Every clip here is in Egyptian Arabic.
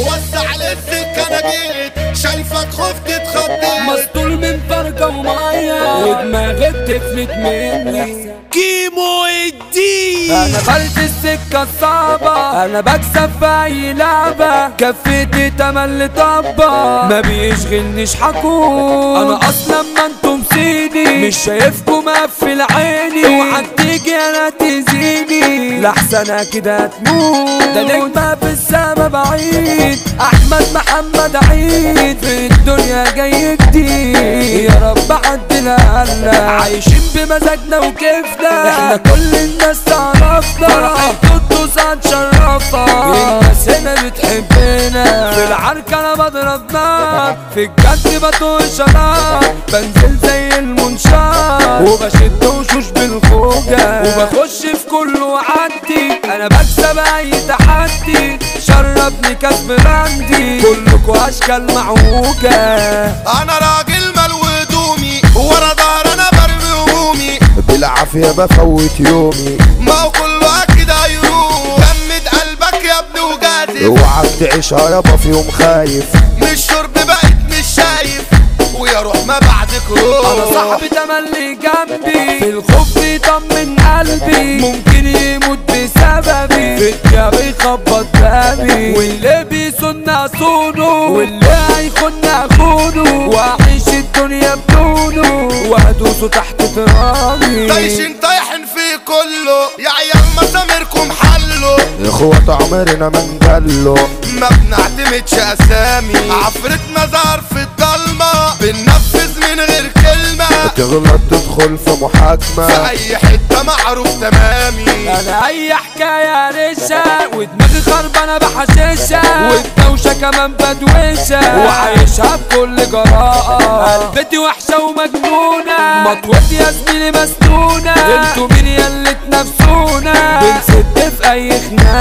وسع للسكة انا جيت شايفك خفت اتخضيت مسطول من فرقة ومية ودماغي بتفلت مني كيمو الدين انا بلت السكة الصعبة انا بكسب في اي لعبة كفتي تملي طبة ما بيشغلنيش حكون انا اصلا ما انتم سيدي مش شايفكم مقفل عيني اوعى تيجي انا تزيني لحسن كده هتموت ده نجمة في السما بعيد احمد محمد عيد في الدنيا جاي جديد يا رب عدلها لنا عايشين بمزاجنا وكيفنا احنا كل الناس تعرفنا فرحة قدوس هتشرفها الناس هنا بتحبنا في العركة انا بضرب نار في الجد بطوي شراب بنزل زي المنشار وبشد وشوش بالخوجة وبخش في كله وعدي انا بكسب اي تحدي شربني كاس براندي كلكوا اشكال معوجة انا راجل ملو هدومي ورا ظهر انا برمي همومي بالعافية بفوت يومي ما هو كله اكيد هيروح جمد قلبك يا ابني وجازف اوعك تعيشها يابا في يوم خايف مش شرب بقيت مش شايف ويا روح ما بعدك روح انا صاحبي تملي جنبي في الخوف بيطمن قلبي ممكن يموت بسببي في الجاب يخبط بابي واللي بيسن اصونه واللي هيخن اخونه واعيش الدنيا بدونه وادوسه تحت ترابي طايشين طايحين في كله يا عيال مسامركم حلوا اخوات عمرنا ما نجله ما بنعتمدش اسامي عفرتنا ظهر في الضلمه بننفذ من غير كلمه تغلط تدخل في في محاكمة اي حته معروف تمامي انا اي حكايه رشة ودماغي خربانه بحشيشة والدوشه كمان بدوشه وعايشها بكل جراءه قلبتي وحشه ومجنونه مطوتي يا زميلي مسنونه انتوا مين يا اللي تنافسونا بنسد في اي اه يا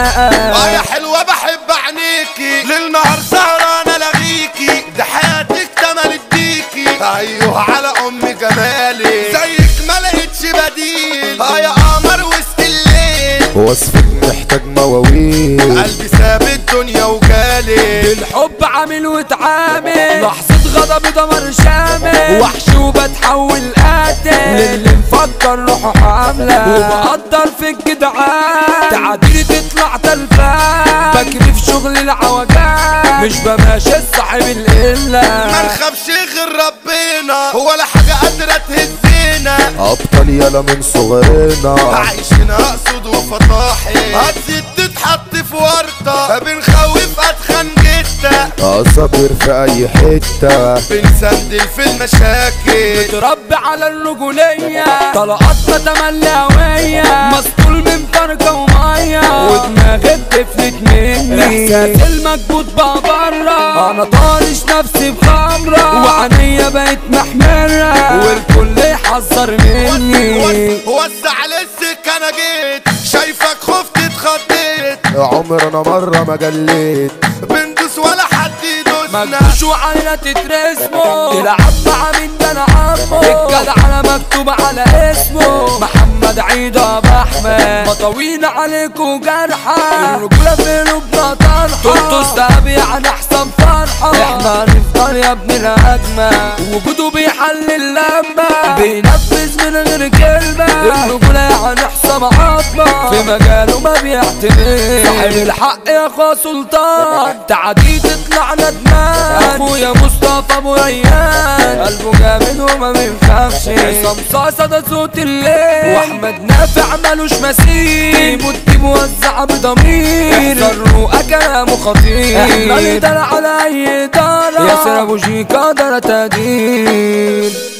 خناقه حلوه بحب عينيكي ليل نهار سهران الاغيكي ده حياتك تملت بيكي ايوه على ام جمالي زيك ما لقيتش بديل اه يا قمر وسط الليل وصفك محتاج مواويل قلبي ساب الدنيا وجالي الحب عامل واتعامل لحظة غضب دمر شامل وحش وبتحول قاتل للي مفكر روحه حاملة وبقدر في الجدعان تعاديلي تطلع تلفان بجري في شغل العوجان مش بماشي صاحب ما القلة نخافش غير ربنا ولا حاجه قادره تهزنا ابطال يالا من صغرنا عايشين اقصد وفطاحي هتزيد تتحط في ورطه بنخوف اتخن جدا اساطير في اي حتة بنسندل في المشاكل متربي على الرجولية طلقاتنا تملي هوية مسطول من فرقة ومية ودماغي بتفلت مني احساس المكبوت بقى برا انا طارش نفسي بخمرة وعينيا بقت محمرة والكل يحذر مني وسع للسكة انا جيت شايفك خفت اتخضيت عمرنا مرة ما جليت بندوس ولا حد يدوسنا مجوش وعلينا تترسموا تلعب مع مين ده انا عمو الجدع على مكتوب على اسمه محمد عيد ابو احمد مطاوين عليكوا جرحى الرجولة في قلوبنا طرحة تلطس دهبي عن احسن فرحة احنا هنفضل يا ابن الهجمة وجوده بيحل اللمة بينفذ من غير كلمة الرجولة يعني حسام عظمة في مجاله ما بيعتمد صاحب الحق يا اخويا سلطان تعدي تطلع ندمان اخويا مصطفى ابو ريان قلبه جامد وما بيخافش عصام صاصة ده صوت الليل واحمد نافع مالوش مثيل مدي موزع بضمير احذر كلامه خطير احنا نقدر على اي دارة ياسر ابو شيكا دارة تقدير